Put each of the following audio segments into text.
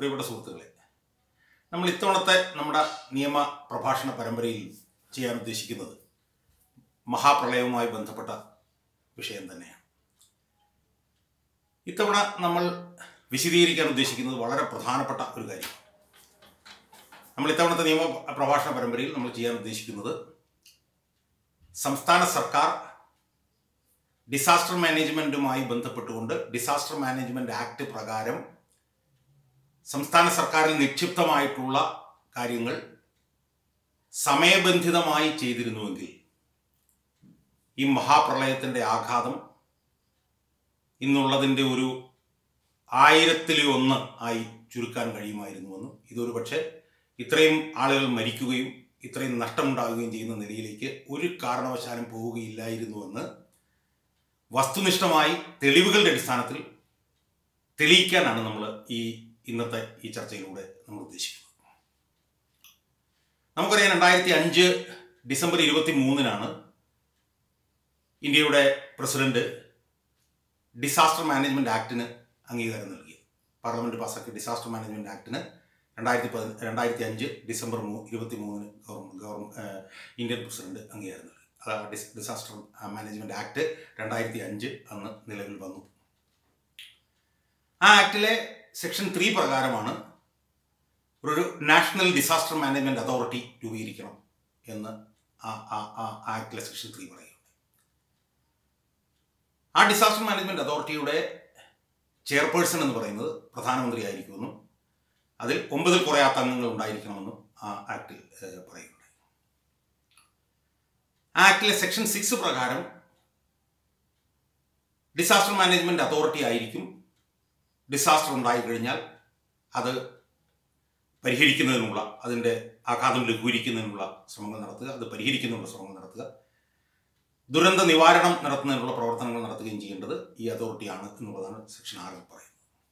പ്രിയപ്പെട്ട സുഹൃത്തുക്കളെ നമ്മൾ ഇത്തവണത്തെ നമ്മുടെ നിയമ പ്രഭാഷണ പരമ്പരയിൽ ചെയ്യാൻ ഉദ്ദേശിക്കുന്നത് മഹാപ്രളയവുമായി ബന്ധപ്പെട്ട വിഷയം തന്നെയാണ് ഇത്തവണ നമ്മൾ വിശദീകരിക്കാൻ ഉദ്ദേശിക്കുന്നത് വളരെ പ്രധാനപ്പെട്ട ഒരു കാര്യമാണ് നമ്മൾ ഇത്തവണത്തെ നിയമ പ്രഭാഷണ പരമ്പരയിൽ നമ്മൾ ചെയ്യാൻ ഉദ്ദേശിക്കുന്നത് സംസ്ഥാന സർക്കാർ ഡിസാസ്റ്റർ മാനേജ്മെൻറ്റുമായി ബന്ധപ്പെട്ടുകൊണ്ട് ഡിസാസ്റ്റർ മാനേജ്മെൻറ്റ് ആക്ട് പ്രകാരം സംസ്ഥാന സർക്കാരിൽ നിക്ഷിപ്തമായിട്ടുള്ള കാര്യങ്ങൾ സമയബന്ധിതമായി ചെയ്തിരുന്നുവെങ്കിൽ ഈ മഹാപ്രളയത്തിൻ്റെ ആഘാതം ഇന്നുള്ളതിൻ്റെ ഒരു ആയിരത്തിലൊന്ന് ആയി ചുരുക്കാൻ കഴിയുമായിരുന്നുവെന്നും ഇതൊരു പക്ഷേ ഇത്രയും ആളുകൾ മരിക്കുകയും ഇത്രയും നഷ്ടമുണ്ടാകുകയും ചെയ്യുന്ന നിലയിലേക്ക് ഒരു കാരണവശാലും പോവുകയില്ലായിരുന്നുവെന്ന് വസ്തുനിഷ്ഠമായി തെളിവുകളുടെ അടിസ്ഥാനത്തിൽ തെളിയിക്കാനാണ് നമ്മൾ ഈ ഇന്നത്തെ ഈ ചർച്ചയിലൂടെ നമ്മൾ ഉദ്ദേശിക്കുന്നത് നമുക്കറിയാം രണ്ടായിരത്തി അഞ്ച് ഡിസംബർ ഇരുപത്തി മൂന്നിനാണ് ഇന്ത്യയുടെ പ്രസിഡന്റ് ഡിസാസ്റ്റർ മാനേജ്മെന്റ് ആക്ടിന് അംഗീകാരം നൽകിയത് പാർലമെന്റ് പാസ്സാക്കിയ ഡിസാസ്റ്റർ മാനേജ്മെന്റ് ആക്ടിന് രണ്ടായിരത്തി പതി രണ്ടായിരത്തി അഞ്ച് ഡിസംബർ മൂ ഇരുപത്തി മൂന്നിന് ഗവൺമെന്റ് ഇന്ത്യൻ പ്രസിഡന്റ് അംഗീകാരം നൽകി അതാണ് ഡിസ് ഡിസാസ്റ്റർ മാനേജ്മെന്റ് ആക്ട് രണ്ടായിരത്തി അഞ്ച് അന്ന് നിലവിൽ വന്നു ആ ആക്ടിലെ സെക്ഷൻ ത്രീ പ്രകാരമാണ് ഒരു നാഷണൽ ഡിസാസ്റ്റർ മാനേജ്മെന്റ് അതോറിറ്റി രൂപീകരിക്കണം എന്ന് ആ ആ ആ ആക്ടിലെ സെക്ഷൻ ത്രീ പറയുന്നു ആ ഡിസാസ്റ്റർ മാനേജ്മെന്റ് അതോറിറ്റിയുടെ ചെയർപേഴ്സൺ എന്ന് പറയുന്നത് പ്രധാനമന്ത്രി ആയിരിക്കുമെന്നും അതിൽ ഒമ്പതിൽ കുറയാത്ത അംഗങ്ങൾ ഉണ്ടായിരിക്കണമെന്നും ആ ആക്ടിൽ പറയുന്നുണ്ടായി ആ ആക്ടിലെ സെക്ഷൻ സിക്സ് പ്രകാരം ഡിസാസ്റ്റർ മാനേജ്മെന്റ് അതോറിറ്റി ആയിരിക്കും ഡിസാസ്റ്റർ ഉണ്ടായിക്കഴിഞ്ഞാൽ അത് പരിഹരിക്കുന്നതിനുള്ള അതിൻ്റെ ആഘാതം ലഘൂകരിക്കുന്നതിനുള്ള ശ്രമങ്ങൾ നടത്തുക അത് പരിഹരിക്കുന്നതിനുള്ള ശ്രമങ്ങൾ നടത്തുക ദുരന്ത നിവാരണം നടത്തുന്നതിനുള്ള പ്രവർത്തനങ്ങൾ നടത്തുകയും ചെയ്യേണ്ടത് ഈ അതോറിറ്റിയാണ് എന്നുള്ളതാണ് സെക്ഷൻ ആറിൽ പറയുന്നത്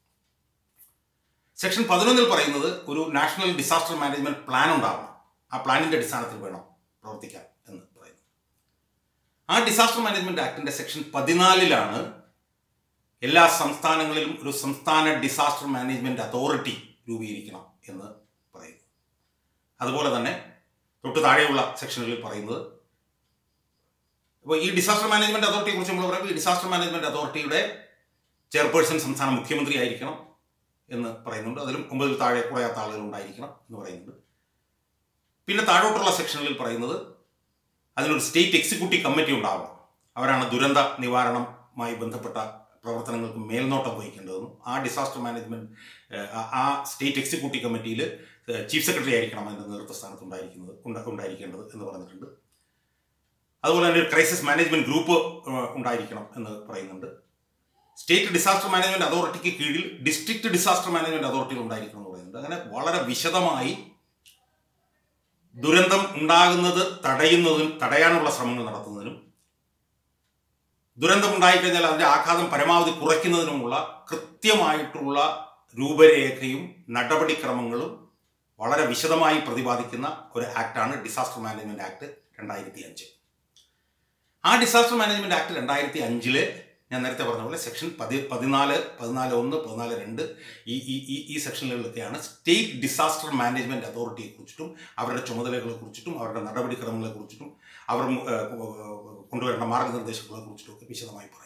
സെക്ഷൻ പതിനൊന്നിൽ പറയുന്നത് ഒരു നാഷണൽ ഡിസാസ്റ്റർ മാനേജ്മെന്റ് പ്ലാൻ ഉണ്ടാവണം ആ പ്ലാനിന്റെ അടിസ്ഥാനത്തിൽ വേണം പ്രവർത്തിക്കാൻ എന്ന് പറയുന്നു ആ ഡിസാസ്റ്റർ മാനേജ്മെന്റ് ആക്ടിന്റെ സെക്ഷൻ പതിനാലിലാണ് എല്ലാ സംസ്ഥാനങ്ങളിലും ഒരു സംസ്ഥാന ഡിസാസ്റ്റർ മാനേജ്മെന്റ് അതോറിറ്റി രൂപീകരിക്കണം എന്ന് പറയുന്നു അതുപോലെ തന്നെ തൊട്ട് താഴെയുള്ള സെക്ഷനുകളിൽ പറയുന്നത് അപ്പോൾ ഈ ഡിസാസ്റ്റർ മാനേജ്മെന്റ് അതോറിറ്റിയെ കുറിച്ച് നമ്മൾ പറയുമ്പോൾ ഈ ഡിസാസ്റ്റർ മാനേജ്മെന്റ് അതോറിറ്റിയുടെ ചെയർപേഴ്സൺ സംസ്ഥാന മുഖ്യമന്ത്രി ആയിരിക്കണം എന്ന് പറയുന്നുണ്ട് അതിലും ഒമ്പതിൽ താഴെ കുറയാത്ത ആളുകൾ ഉണ്ടായിരിക്കണം എന്ന് പറയുന്നുണ്ട് പിന്നെ താഴോട്ടുള്ള സെക്ഷനുകളിൽ പറയുന്നത് അതിനൊരു സ്റ്റേറ്റ് എക്സിക്യൂട്ടീവ് കമ്മിറ്റി ഉണ്ടാവണം അവരാണ് ദുരന്ത നിവാരണവുമായി ബന്ധപ്പെട്ട പ്രവർത്തനങ്ങൾക്ക് മേൽനോട്ടം വഹിക്കേണ്ടതെന്നും ആ ഡിസാസ്റ്റർ മാനേജ്മെന്റ് ആ സ്റ്റേറ്റ് എക്സിക്യൂട്ടീവ് കമ്മിറ്റിയിൽ ചീഫ് സെക്രട്ടറി ആയിരിക്കണം അതിൻ്റെ നേതൃത്വ സ്ഥാനത്ത് ഉണ്ടായിരിക്കുന്നത് ഉണ്ടായിരിക്കേണ്ടത് എന്ന് പറഞ്ഞിട്ടുണ്ട് അതുപോലെ തന്നെ ഒരു ക്രൈസിസ് മാനേജ്മെന്റ് ഗ്രൂപ്പ് ഉണ്ടായിരിക്കണം എന്ന് പറയുന്നുണ്ട് സ്റ്റേറ്റ് ഡിസാസ്റ്റർ മാനേജ്മെന്റ് അതോറിറ്റിക്ക് കീഴിൽ ഡിസ്ട്രിക്ട് ഡിസാസ്റ്റർ മാനേജ്മെന്റ് അതോറിറ്റികൾ ഉണ്ടായിരിക്കണം എന്ന് പറയുന്നുണ്ട് അങ്ങനെ വളരെ വിശദമായി ദുരന്തം ഉണ്ടാകുന്നത് തടയുന്നതിനും തടയാനുള്ള ശ്രമങ്ങൾ നടത്തുന്നതിനും ദുരന്തം ഉണ്ടായിക്കഴിഞ്ഞാൽ അതിന്റെ ആഘാതം പരമാവധി കുറയ്ക്കുന്നതിനുമുള്ള കൃത്യമായിട്ടുള്ള രൂപരേഖയും നടപടിക്രമങ്ങളും വളരെ വിശദമായി പ്രതിപാദിക്കുന്ന ഒരു ആക്ടാണ് ഡിസാസ്റ്റർ മാനേജ്മെന്റ് ആക്ട് രണ്ടായിരത്തി അഞ്ച് ആ ഡിസാസ്റ്റർ മാനേജ്മെന്റ് ആക്ട് രണ്ടായിരത്തി അഞ്ചില് ഞാൻ നേരത്തെ പറഞ്ഞ പോലെ സെക്ഷൻ പതി പതിനാല് പതിനാല് ഒന്ന് പതിനാല് രണ്ട് ഈ ഈ ഈ ഈ സെക്ഷനുകളിലൊക്കെയാണ് സ്റ്റേറ്റ് ഡിസാസ്റ്റർ മാനേജ്മെന്റ് അതോറിറ്റിയെ കുറിച്ചിട്ടും അവരുടെ ചുമതലകളെ കുറിച്ചിട്ടും അവരുടെ നടപടിക്രമങ്ങളെ കുറിച്ചിട്ടും അവർ കൊണ്ടുവരേണ്ട മാർഗനിർദ്ദേശങ്ങളെ കുറിച്ചിട്ടും ഒക്കെ വിശദമായി പറയുന്നു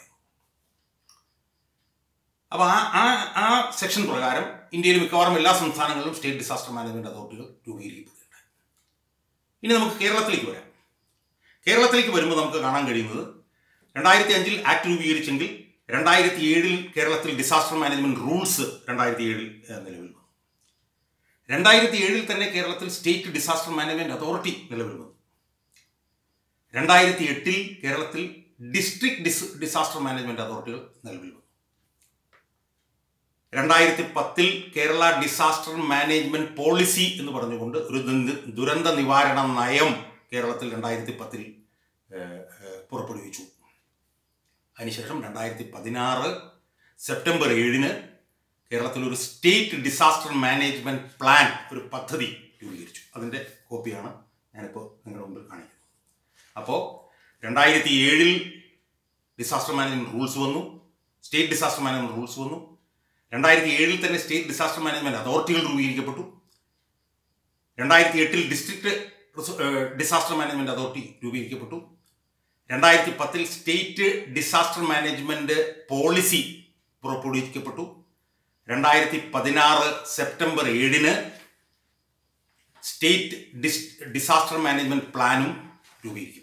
അപ്പോൾ ആ ആ ആ സെക്ഷൻ പ്രകാരം ഇന്ത്യയിൽ മിക്കവാറും എല്ലാ സംസ്ഥാനങ്ങളിലും സ്റ്റേറ്റ് ഡിസാസ്റ്റർ മാനേജ്മെന്റ് അതോറിറ്റികൾ രൂപീകരിക്കപ്പെടുകയുണ്ടായി ഇനി നമുക്ക് കേരളത്തിലേക്ക് വരാം കേരളത്തിലേക്ക് വരുമ്പോൾ നമുക്ക് കാണാൻ കഴിയുന്നത് രണ്ടായിരത്തി അഞ്ചിൽ ആക്ട് രൂപീകരിച്ചെങ്കിൽ രണ്ടായിരത്തി ഏഴിൽ കേരളത്തിൽ ഡിസാസ്റ്റർ മാനേജ്മെന്റ് റൂൾസ് രണ്ടായിരത്തി ഏഴിൽ നിലവിൽ വന്നു രണ്ടായിരത്തി ഏഴിൽ തന്നെ കേരളത്തിൽ സ്റ്റേറ്റ് ഡിസാസ്റ്റർ മാനേജ്മെന്റ് അതോറിറ്റി നിലവിൽ വന്നു രണ്ടായിരത്തി എട്ടിൽ കേരളത്തിൽ ഡിസ്ട്രിക്ട് ഡിസ് ഡിസാസ്റ്റർ മാനേജ്മെന്റ് അതോറിറ്റികൾ നിലവിൽ വന്നു രണ്ടായിരത്തി പത്തിൽ കേരള ഡിസാസ്റ്റർ മാനേജ്മെന്റ് പോളിസി എന്ന് പറഞ്ഞുകൊണ്ട് ഒരു ദുരന്ത നിവാരണ നയം കേരളത്തിൽ രണ്ടായിരത്തി പത്തിൽ പുറപ്പെടുവിച്ചു അതിനുശേഷം രണ്ടായിരത്തി പതിനാറ് സെപ്റ്റംബർ ഏഴിന് കേരളത്തിൽ ഒരു സ്റ്റേറ്റ് ഡിസാസ്റ്റർ മാനേജ്മെന്റ് പ്ലാൻ ഒരു പദ്ധതി രൂപീകരിച്ചു അതിൻ്റെ കോപ്പിയാണ് ഞാനിപ്പോൾ നിങ്ങളുടെ മുമ്പിൽ കാണിക്കുന്നത് അപ്പോൾ രണ്ടായിരത്തി ഏഴിൽ ഡിസാസ്റ്റർ മാനേജ്മെന്റ് റൂൾസ് വന്നു സ്റ്റേറ്റ് ഡിസാസ്റ്റർ മാനേജ്മെന്റ് റൂൾസ് വന്നു രണ്ടായിരത്തി ഏഴിൽ തന്നെ സ്റ്റേറ്റ് ഡിസാസ്റ്റർ മാനേജ്മെന്റ് അതോറിറ്റികൾ രൂപീകരിക്കപ്പെട്ടു രണ്ടായിരത്തി എട്ടിൽ ഡിസ്ട്രിക്ട് ഡിസാസ്റ്റർ മാനേജ്മെന്റ് അതോറിറ്റി രൂപീകരിക്കപ്പെട്ടു രണ്ടായിരത്തി പത്തിൽ സ്റ്റേറ്റ് ഡിസാസ്റ്റർ മാനേജ്മെന്റ് പോളിസി പുറപ്പെടുവിക്കപ്പെട്ടു രണ്ടായിരത്തി പതിനാറ് സെപ്റ്റംബർ ഏഴിന് സ്റ്റേറ്റ് ഡിസ് ഡിസാസ്റ്റർ മാനേജ്മെന്റ് പ്ലാനും രൂപീകരിക്കപ്പെട്ടു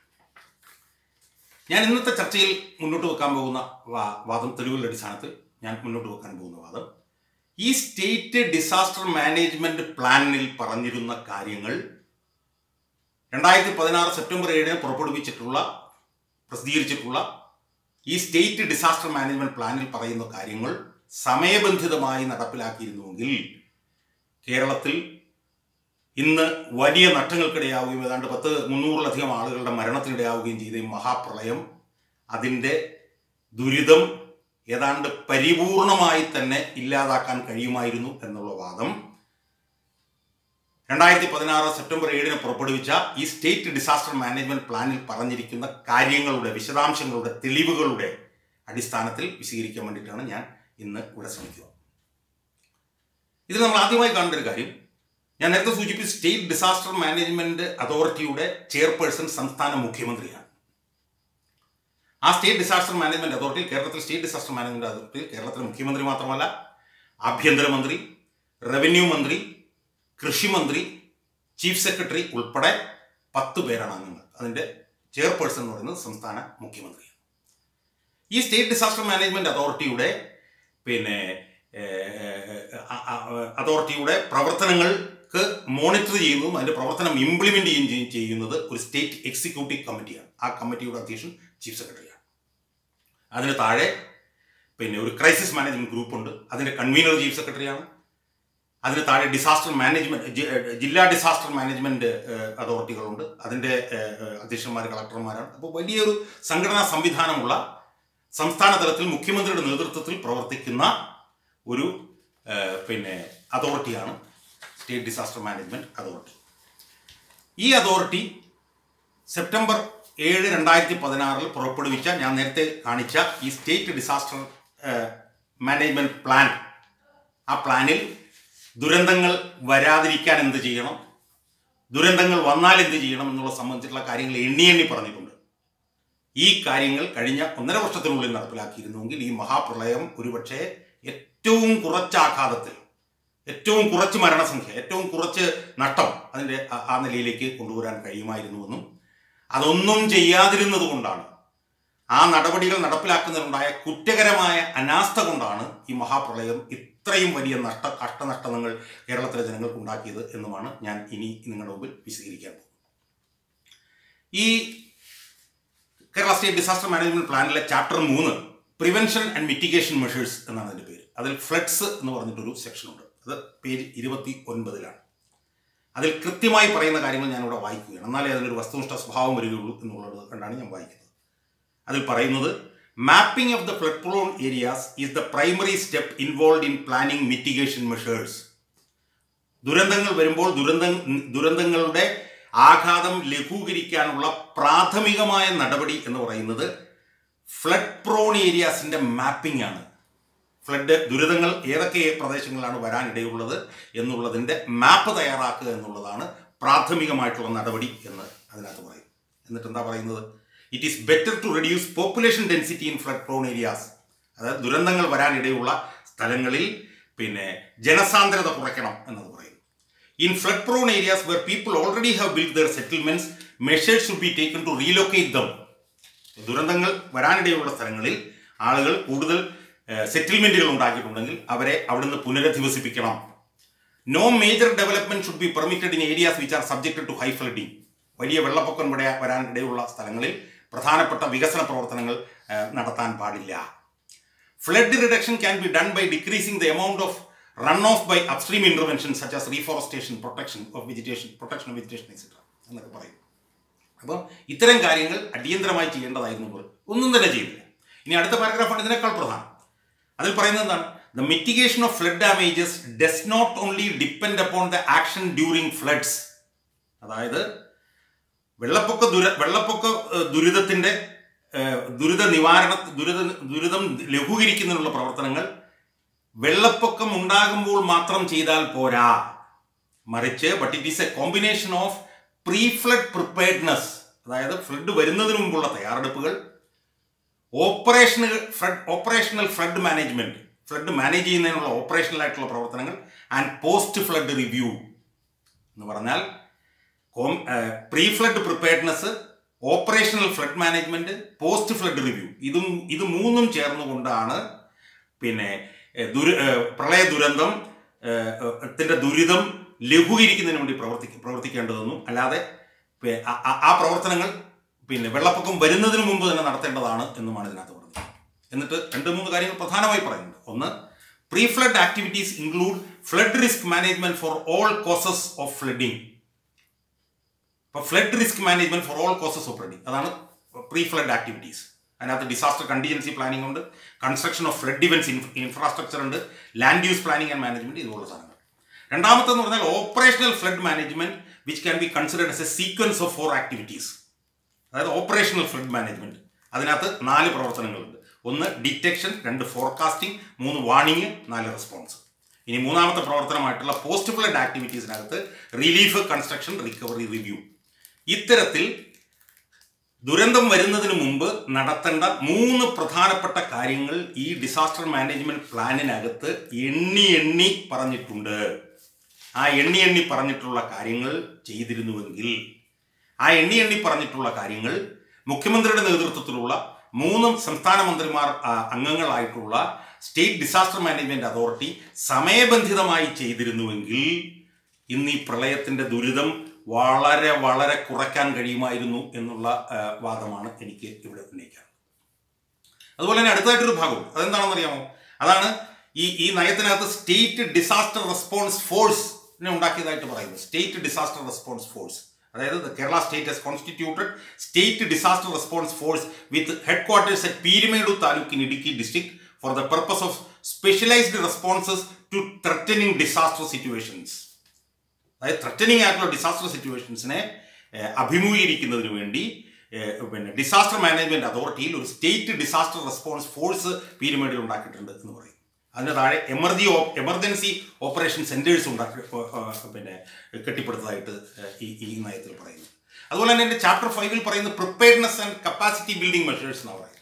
ഞാൻ ഇന്നത്തെ ചർച്ചയിൽ മുന്നോട്ട് വെക്കാൻ പോകുന്ന വാ- വാദം തെളിവുകളുടെ അടിസ്ഥാനത്തിൽ ഞാൻ മുന്നോട്ട് വെക്കാൻ പോകുന്ന വാദം ഈ സ്റ്റേറ്റ് ഡിസാസ്റ്റർ മാനേജ്മെന്റ് പ്ലാനിൽ പറഞ്ഞിരുന്ന കാര്യങ്ങൾ രണ്ടായിരത്തി പതിനാറ് സെപ്റ്റംബർ ഏഴിന് പുറപ്പെടുവിച്ചിട്ടുള്ള പ്രസിദ്ധീകരിച്ചിട്ടുള്ള ഈ സ്റ്റേറ്റ് ഡിസാസ്റ്റർ മാനേജ്മെന്റ് പ്ലാനിൽ പറയുന്ന കാര്യങ്ങൾ സമയബന്ധിതമായി നടപ്പിലാക്കിയിരുന്നുവെങ്കിൽ കേരളത്തിൽ ഇന്ന് വലിയ നഷ്ടങ്ങൾക്കിടയാവുകയും ഏതാണ്ട് പത്ത് മുന്നൂറിലധികം ആളുകളുടെ മരണത്തിനിടയാവുകയും ചെയ്ത ഈ മഹാപ്രളയം അതിൻ്റെ ദുരിതം ഏതാണ്ട് പരിപൂർണമായി തന്നെ ഇല്ലാതാക്കാൻ കഴിയുമായിരുന്നു എന്നുള്ള വാദം രണ്ടായിരത്തി പതിനാറ് സെപ്റ്റംബർ ഏഴിന് പുറപ്പെടുവിച്ച ഈ സ്റ്റേറ്റ് ഡിസാസ്റ്റർ മാനേജ്മെന്റ് പ്ലാനിൽ പറഞ്ഞിരിക്കുന്ന കാര്യങ്ങളുടെ വിശദാംശങ്ങളുടെ തെളിവുകളുടെ അടിസ്ഥാനത്തിൽ വിശദീകരിക്കാൻ വേണ്ടിയിട്ടാണ് ഞാൻ ഇന്ന് ഇവിടെ ശ്രമിക്കുക ഇതിൽ നമ്മൾ ആദ്യമായി കാണേണ്ട ഒരു കാര്യം ഞാൻ നേരത്തെ സൂചിപ്പിച്ച സ്റ്റേറ്റ് ഡിസാസ്റ്റർ മാനേജ്മെന്റ് അതോറിറ്റിയുടെ ചെയർപേഴ്സൺ സംസ്ഥാന മുഖ്യമന്ത്രിയാണ് ആ സ്റ്റേറ്റ് ഡിസാസ്റ്റർ മാനേജ്മെന്റ് അതോറിറ്റി കേരളത്തിൽ സ്റ്റേറ്റ് ഡിസാസ്റ്റർ മാനേജ്മെന്റ് അതോറിറ്റിയിൽ കേരളത്തിലെ മുഖ്യമന്ത്രി മാത്രമല്ല ആഭ്യന്തരമന്ത്രി റവന്യൂ മന്ത്രി കൃഷിമന്ത്രി ചീഫ് സെക്രട്ടറി ഉൾപ്പെടെ പത്ത് പേരാണ് അംഗങ്ങൾ അതിൻ്റെ ചെയർപേഴ്സൺ എന്ന് പറയുന്നത് സംസ്ഥാന മുഖ്യമന്ത്രിയാണ് ഈ സ്റ്റേറ്റ് ഡിസാസ്റ്റർ മാനേജ്മെന്റ് അതോറിറ്റിയുടെ പിന്നെ ഏഹ്, അ- അ- അതോറിറ്റിയുടെ പ്രവർത്തനങ്ങൾക്ക് മോണിറ്റർ ചെയ്യുന്നതും അതിന്റെ പ്രവർത്തനം ഇംപ്ലിമെന്റ് ചെയ്യുകയും ചെയ്യുന്നത് ഒരു സ്റ്റേറ്റ് എക്സിക്യൂട്ടീവ് കമ്മിറ്റിയാണ് ആ കമ്മിറ്റിയുടെ അധ്യക്ഷൻ ചീഫ് സെക്രട്ടറിയാണ് അതിന് താഴെ പിന്നെ ഒരു ക്രൈസിസ് മാനേജ്മെന്റ് ഗ്രൂപ്പ് ഉണ്ട് അതിന്റെ കൺവീനർ ചീഫ് സെക്രട്ടറിയാണ് അതിന് താഴെ ഡിസാസ്റ്റർ മാനേജ്മെന്റ് ജി- ജില്ലാ ഡിസാസ്റ്റർ മാനേജ്മെന്റ് ഏഹ്, അതോറിറ്റികളുണ്ട് അതിന്റെ ഏഹ്, അധ്യക്ഷന്മാർ കളക്ടർമാരാണ് അപ്പോൾ വലിയൊരു സംഘടനാ സംവിധാനമുള്ള സംസ്ഥാന തലത്തിൽ മുഖ്യമന്ത്രിയുടെ നേതൃത്വത്തിൽ പ്രവർത്തിക്കുന്ന ഒരു ഏഹ്, പിന്നെ അതോറിറ്റിയാണ് സ്റ്റേറ്റ് ഡിസാസ്റ്റർ മാനേജ്മെന്റ് അതോറിറ്റി ഈ അതോറിറ്റി സെപ്റ്റംബർ ഏഴ് രണ്ടായിരത്തി പതിനാറിൽ പുറപ്പെടുവിച്ച ഞാൻ നേരത്തെ കാണിച്ച ഈ സ്റ്റേറ്റ് ഡിസാസ്റ്റർ മാനേജ്മെന്റ് പ്ലാൻ ആ പ്ലാനിൽ ദുരന്തങ്ങൾ വരാതിരിക്കാൻ എന്ത് ചെയ്യണം ദുരന്തങ്ങൾ വന്നാൽ എന്ത് ചെയ്യണം എന്നുള്ള സംബന്ധിച്ചിട്ടുള്ള കാര്യങ്ങൾ എണ്ണി എണ്ണി പറഞ്ഞിട്ടുണ്ട് ഈ കാര്യങ്ങൾ കഴിഞ്ഞ ഒന്നര വർഷത്തിനുള്ളിൽ നടപ്പിലാക്കിയിരുന്നുവെങ്കിൽ ഈ മഹാപ്രളയം ഒരുപക്ഷെ ഏറ്റവും കുറച്ച ആഘാതത്തിൽ ഏറ്റവും കുറച്ച് മരണസംഖ്യ ഏറ്റവും കുറച്ച് നഷ്ടം അതിൻ്റെ ആ- ആ നിലയിലേക്ക് കൊണ്ടുവരാൻ കഴിയുമായിരുന്നുവെന്നും അതൊന്നും ചെയ്യാതിരുന്നത് കൊണ്ടാണ് ആ നടപടികൾ നടപ്പിലാക്കുന്നതിനുണ്ടായ കുറ്റകരമായ അനാസ്ഥ കൊണ്ടാണ് ഈ മഹാപ്രളയം ഇത്രയും വലിയ നഷ്ട കഷ്ടനഷ്ടങ്ങൾ കേരളത്തിലെ ജനങ്ങൾക്ക് ഉണ്ടാക്കിയത് എന്നുമാണ് ഞാൻ ഇനി നിങ്ങളുടെ മുമ്പിൽ വിശദീകരിക്കാൻ പോകുന്നത് ഈ കേരള സ്റ്റേറ്റ് ഡിസാസ്റ്റർ മാനേജ്മെന്റ് പ്ലാനിലെ ചാപ്റ്റർ മൂന്ന് പ്രിവെൻഷൻ ആൻഡ് മിറ്റിഗേഷൻ മെഷേഴ്സ് എന്നാണ് അതിൻ്റെ പേര് അതിൽ ഫ്ലഡ്സ് എന്ന് പറഞ്ഞിട്ടൊരു സെക്ഷൻ ഉണ്ട് അത് പേജ് ഇരുപത്തി ഒൻപതിലാണ് അതിൽ കൃത്യമായി പറയുന്ന കാര്യങ്ങൾ ഞാനിവിടെ വായിക്കുകയാണ് എന്നാലേ അതിനൊരു വസ്തുനിഷ്ഠ സ്വഭാവം വരികയുള്ളൂ എന്നുള്ളത് കണ്ടാണ് ഞാൻ വായിക്കുന്നത് അതിൽ പറയുന്നത് mapping of the flood prone areas is the primary step involve in planning mitigation measures ദുരന്തങ്ങൾ വരുമ്പോൾ ദുരന്ത ദുരന്തങ്ങളുടെ ആഘാതം ലഘൂകരിക്കാനുള്ള പ്രാഥമികമായ നടപടി എന്ന് പറയുന്നത് ഫ്ലഡ് പ്രോൺ ഏരിയാസിന്റെ മാപ്പിംഗ് ആണ് ഫ്ലഡ് ദുരിതങ്ങൾ ഏതൊക്കെ പ്രദേശങ്ങളിലാണ് വരാനിടയുള്ളത് എന്നുള്ളതിൻ്റെ മാപ്പ് തയ്യാറാക്കുക എന്നുള്ളതാണ് പ്രാഥമികമായിട്ടുള്ള നടപടി എന്ന് അതിനകത്ത് പറയും എന്നിട്ട് എന്താ പറയുന്നത് it is better to reduce population density in flood prone areas അതായത് ദുരന്തങ്ങൾ വരാനിടയുള്ള സ്ഥലങ്ങളിൽ പിന്നെ ജനസാന്ദ്രത കുറയ്ക്കണം എന്നത് പറയും in flood prone areas where people already have build their settlements measures should be taken to relocate them ദുരന്തങ്ങൾ വരാനിടയുള്ള സ്ഥലങ്ങളിൽ ആളുകൾ കൂടുതൽ സെറ്റിൽമെന്റുകൾ ഉണ്ടാക്കിയിട്ടുണ്ടെങ്കിൽ അവരെ അവിടുന്ന് പുനരധിവസിപ്പിക്കണം no major development should be permitted in areas which are subjected to high flooding വലിയ വെള്ളപ്പൊക്കം ഇവിടെ വരാനിടയുള്ള സ്ഥലങ്ങളിൽ പ്രധാനപ്പെട്ട വികസന പ്രവർത്തനങ്ങൾ ഏഹ്, നടത്താൻ പാടില്ല flood reduction can be done by decreasing the amount of run off by upstream intervention such as reforestation protection of vegetation protection of vegetation etcetera എന്നൊക്കെ പറയും അപ്പം ഇത്തരം കാര്യങ്ങൾ അടിയന്തരമായി ചെയ്യേണ്ടതായിരുന്നു ഇപ്പോൾ ഒന്നും തന്നെ ചെയ്തില്ല ഇനി അടുത്ത പാരഗ്രാഫാണ് ഇതിനേക്കാൾ പ്രധാനം അതിൽ പറയുന്നത് എന്താണ് the mitigation of flood damages does not only depend upon the action during floods അതായത് വെള്ളപ്പൊക്ക ദുര വെള്ളപ്പൊക്ക ഏഹ്, ദുരിതത്തിന്റെ ഏഹ്, ദുരിത നിവാരണ ദുരിത ദുരിതം ലഘൂകരിക്കുന്നതിനുള്ള പ്രവർത്തനങ്ങൾ വെള്ളപ്പൊക്കം ഉണ്ടാകുമ്പോൾ മാത്രം ചെയ്താൽ പോരാ മറിച്ച് but it is a combination of pre flood preparedness അതായത് ഫ്ലഡ് വരുന്നതിന് മുമ്പുള്ള തയ്യാറെടുപ്പുകൾ operational flood operational flood management flood manage ചെയ്യുന്നതിനുള്ള ഓപ്പറേഷണൽ ആയിട്ടുള്ള പ്രവർത്തനങ്ങൾ ആൻഡ് പോസ്റ്റ് ഫ്ലഡ് റിവ്യൂ എന്ന് പറഞ്ഞാൽ pre flood preparedness operational flood management post flood review ഇതും ഇത് മൂന്നും ചേർന്നുകൊണ്ടാണ് പിന്നെ ഏഹ്, ദുര ഏഹ്, പ്രളയ ദുരന്തം ഏഹ്, ഏഹ്, ത്തിന്റെ ദുരിതം ലഘൂകരിക്കുന്നതിന് വേണ്ടി പ്രവർത്തിക്ക പ്രവർത്തിക്കേണ്ടതെന്നും അല്ലാതെ പി- ആ- ആ- ആ പ്രവർത്തനങ്ങൾ പിന്നെ വെള്ളപ്പൊക്കം വരുന്നതിന് മുമ്പ് തന്നെ നടത്തേണ്ടതാണ് എന്നുമാണ് ഇതിനകത്ത് പറഞ്ഞത് എന്നിട്ട് രണ്ട് മൂന്ന് കാര്യങ്ങൾ പ്രധാനമായി പറയുന്നുണ്ട് ഒന്ന് pre flood activities include flood risk management for all causes of flooding ഇപ്പൊ flood risk management for all causes of flooding അതാണ് പ്രീ ഫ്ലഡ് ആക്ടിവിറ്റീസ് അതിനകത്ത് ഡിസാസ്റ്റർ കണ്ടിജൻസി പ്ലാനിംഗ് ഉണ്ട് construction of flood events infrastructure ഉണ്ട് land use planning and management ഇതുപോലുള്ള സാധനങ്ങൾ രണ്ടാമത്തെന്ന് പറഞ്ഞാൽ operational flood management which can be considered as a sequence of four activities അതായത് operational flood management അതിനകത്ത് നാല് പ്രവർത്തനങ്ങളുണ്ട് ഒന്ന് ഡിറ്റക്ഷൻ രണ്ട് ഫോർകാസ്റ്റിംഗ് മൂന്ന് വാണിംഗ് നാല് റെസ്പോൺസ് ഇനി മൂന്നാമത്തെ പ്രവർത്തനമായിട്ടുള്ള പോസ്റ്റ് ഫ്ലഡ് ആക്ടിവിറ്റീസിനകത്ത് റിലീഫ് കൺസ്ട്രക്ഷൻ റിക്കവറി റിവ്യൂ ഇത്തരത്തിൽ ദുരന്തം വരുന്നതിന് മുമ്പ് നടത്തേണ്ട മൂന്ന് പ്രധാനപ്പെട്ട കാര്യങ്ങൾ ഈ ഡിസാസ്റ്റർ മാനേജ്മെന്റ് പ്ലാനിനകത്ത് എണ്ണി എണ്ണി പറഞ്ഞിട്ടുണ്ട് ആ എണ്ണി എണ്ണി പറഞ്ഞിട്ടുള്ള കാര്യങ്ങൾ ചെയ്തിരുന്നുവെങ്കിൽ ആ എണ്ണി എണ്ണി പറഞ്ഞിട്ടുള്ള കാര്യങ്ങൾ മുഖ്യമന്ത്രിയുടെ നേതൃത്വത്തിലുള്ള മൂന്ന് സംസ്ഥാന മന്ത്രിമാർ ആ, അംഗങ്ങളായിട്ടുള്ള സ്റ്റേറ്റ് ഡിസാസ്റ്റർ മാനേജ്മെന്റ് അതോറിറ്റി സമയബന്ധിതമായി ചെയ്തിരുന്നുവെങ്കിൽ ഇന്ന് ഈ പ്രളയത്തിന്റെ ദുരിതം വളരെ വളരെ കുറയ്ക്കാൻ കഴിയുമായിരുന്നു എന്നുള്ള ആ, വാദമാണ് എനിക്ക് ഇവിടെ ഉന്നയിക്കാൻ അതുപോലെ തന്നെ അടുത്തതായിട്ടൊരു ഭാഗവും അതെന്താണെന്ന് അറിയാമോ അതാണ് ഈ ഈ നയത്തിനകത്ത് സ്റ്റേറ്റ് ഡിസാസ്റ്റർ റെസ്പോൺസ് ഫോഴ്സിനെ ഉണ്ടാക്കിയതായിട്ട് പറയുന്നത് സ്റ്റേറ്റ് ഡിസാസ്റ്റർ റെസ്പോൺസ് ഫോഴ്സ് അതായത് the Kerala state has constituted state disaster response force with headquarters at Peermade taluk in Idukki district for the purpose of specialised responses to threatening disaster situations അതായത് threatening ആയിട്ടുള്ള disaster സിറ്റുവേഷൻസിനെ ഏഹ്, അഭിമുഖീകരിക്കുന്നതിന് വേണ്ടി ഏഹ്, പിന്നെ ഡിസാസ്റ്റർ മാനേജ്മെന്റ് അതോറിറ്റിയിൽ ഒരു സ്റ്റേറ്റ് ഡിസാസ്റ്റർ റെസ്പോൺസ് ഫോഴ്സ് പീരുമേഡിൽ ഉണ്ടാക്കിയിട്ടുണ്ട് എന്ന് പറയും അതിന് താഴെ എമർജി എമർജൻസി ഓപ്പറേഷൻ സെന്റേഴ്സ് ഉണ്ടാക്കി ഏഹ്, ഏഹ്, പിന്നെ കെട്ടിപ്പടുത്തതായിട്ട് ഏഹ്, ഈ ഈ നയത്തിൽ പറയുന്നു അതുപോലെ തന്നെ എൻ്റെ ചാപ്റ്റർ ഫൈവിൽ പറയുന്ന preparedness and capacity building measures എന്നാണ് പറയുന്നത്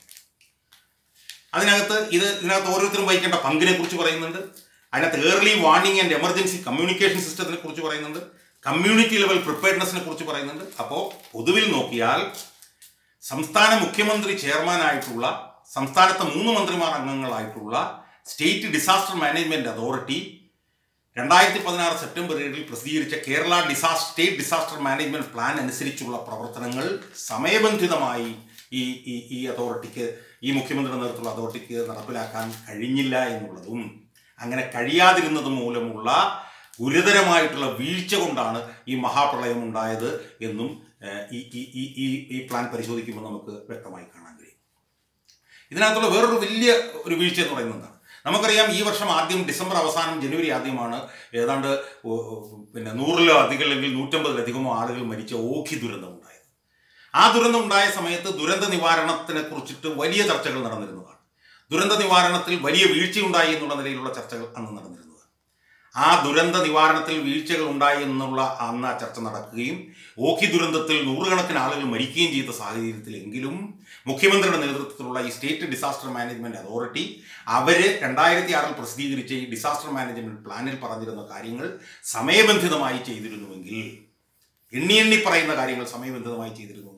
അതിനകത്ത് ഇത് ഇതിനകത്ത് ഓരോരുത്തരും വഹിക്കേണ്ട പങ്കിനെ കുറിച്ച് പറയുന്നുണ്ട് അതിനകത്ത് early warning and emergency communication സിസ്റ്റത്തിനെ കുറിച്ച് പറയുന്നുണ്ട് കമ്മ്യൂണിറ്റി ലെവൽ പ്രിപ്പയർനെസ്സിനെ കുറിച്ച് പറയുന്നുണ്ട് അപ്പോൾ പൊതുവിൽ നോക്കിയാൽ സംസ്ഥാന മുഖ്യമന്ത്രി ചെയർമാനായിട്ടുള്ള സംസ്ഥാനത്തെ മൂന്ന് മന്ത്രിമാർ അംഗങ്ങളായിട്ടുള്ള സ്റ്റേറ്റ് ഡിസാസ്റ്റർ മാനേജ്മെന്റ് അതോറിറ്റി രണ്ടായിരത്തി പതിനാറ് സെപ്റ്റംബർ ഏഴിൽ പ്രസിദ്ധീകരിച്ച Kerala disaster state disaster management plan അനുസരിച്ചുള്ള പ്രവർത്തനങ്ങൾ സമയബന്ധിതമായി ഈ ഈ ഈ അതോറിറ്റിക്ക് ഈ മുഖ്യമന്ത്രിയുടെ നേതൃത്വത്തിലുള്ള അതോറിറ്റിക്ക് നടപ്പിലാക്കാൻ കഴിഞ്ഞില്ല എന്നുള്ളതും അങ്ങനെ കഴിയാതിരുന്നത് മൂലമുള്ള ഗുരുതരമായിട്ടുള്ള വീഴ്ച കൊണ്ടാണ് ഈ മഹാപ്രളയം ഉണ്ടായത് എന്നും ഏഹ്, ഈ ഈ ഈ ഈ ഈ പ്ലാൻ പരിശോധിക്കുമ്പോൾ നമുക്ക് വ്യക്തമായി കാണാൻ കഴിയും ഇതിനകത്തുള്ള വേറൊരു വലിയ ഒരു വീഴ്ച എന്ന് പറയുന്നത് എന്താണ് നമുക്കറിയാം ഈ വർഷം ആദ്യം ഡിസംബർ അവസാനം ജനുവരി ആദ്യമാണ് ഏതാണ്ട് ഓ- ഓ- പിന്നെ നൂറിലോ അധികം അല്ലെങ്കിൽ നൂറ്റമ്പതിലധികമോ ആളുകൾ മരിച്ച ഓഖി ദുരന്തം ഉണ്ടായത് ആ ദുരന്തം ഉണ്ടായ സമയത്ത് ദുരന്ത നിവാരണത്തിനെ കുറിച്ചിട്ട് വലിയ ചർച്ചകൾ നടന്നിരുന്നതാണ് ദുരന്ത നിവാരണത്തിൽ വലിയ വീഴ്ചയുണ്ടായി എന്നുള്ള നിലയിലുള്ള ചർച്ചകൾ അന്ന് നടന്നിരുന്നതാണ് ആ ദുരന്ത നിവാരണത്തിൽ വീഴ്ചകൾ ഉണ്ടായി എന്നുള്ള അന്ന് ആ ചർച്ച നടക്കുകയും ഓഖി ദുരന്തത്തിൽ നൂറുകണക്കിന് ആളുകൾ മരിക്കുകയും ചെയ്ത സാഹചര്യത്തിലെങ്കിലും മുഖ്യമന്ത്രിയുടെ നേതൃത്വത്തിലുള്ള ഈ സ്റ്റേറ്റ് ഡിസാസ്റ്റർ മാനേജ്മെന്റ് അതോറിറ്റി അവര് രണ്ടായിരത്തി ആറിൽ പ്രസിദ്ധീകരിച്ച ഈ ഡിസാസ്റ്റർ മാനേജ്മെന്റ് പ്ലാനിൽ പറഞ്ഞിരുന്ന കാര്യങ്ങൾ സമയബന്ധിതമായി ചെയ്തിരുന്നുവെങ്കിൽ എണ്ണി എണ്ണി പറയുന്ന കാര്യങ്ങൾ സമയബന്ധിതമായി ചെയ്തിരുന്നുവെങ്കിൽ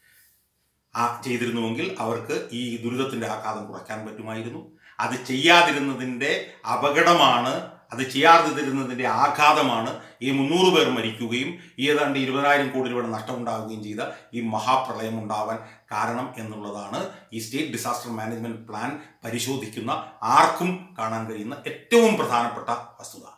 ആ ചെയ്തിരുന്നുവെങ്കിൽ അവർക്ക് ഈ ദുരിതത്തിന്റെ ആഘാതം കുറയ്ക്കാൻ പറ്റുമായിരുന്നു അത് ചെയ്യാതിരുന്നതിന്റെ അപകടമാണ് അത് ചെയ്യാതിരുന്നതിന്റെ ആഘാതമാണ് ഈ മുന്നൂറ് പേർ മരിക്കുകയും ഏതാണ്ട് ഇരുപതിനായിരം കോടി രൂപയുടെ നഷ്ടമുണ്ടാവുകയും ചെയ്ത ഈ മഹാപ്രളയം ഉണ്ടാവാൻ കാരണം എന്നുള്ളതാണ് ഈ സ്റ്റേറ്റ് ഡിസാസ്റ്റർ മാനേജ്മെന്റ് പ്ലാൻ പരിശോധിക്കുന്ന ആർക്കും കാണാൻ കഴിയുന്ന ഏറ്റവും പ്രധാനപ്പെട്ട വസ്തുത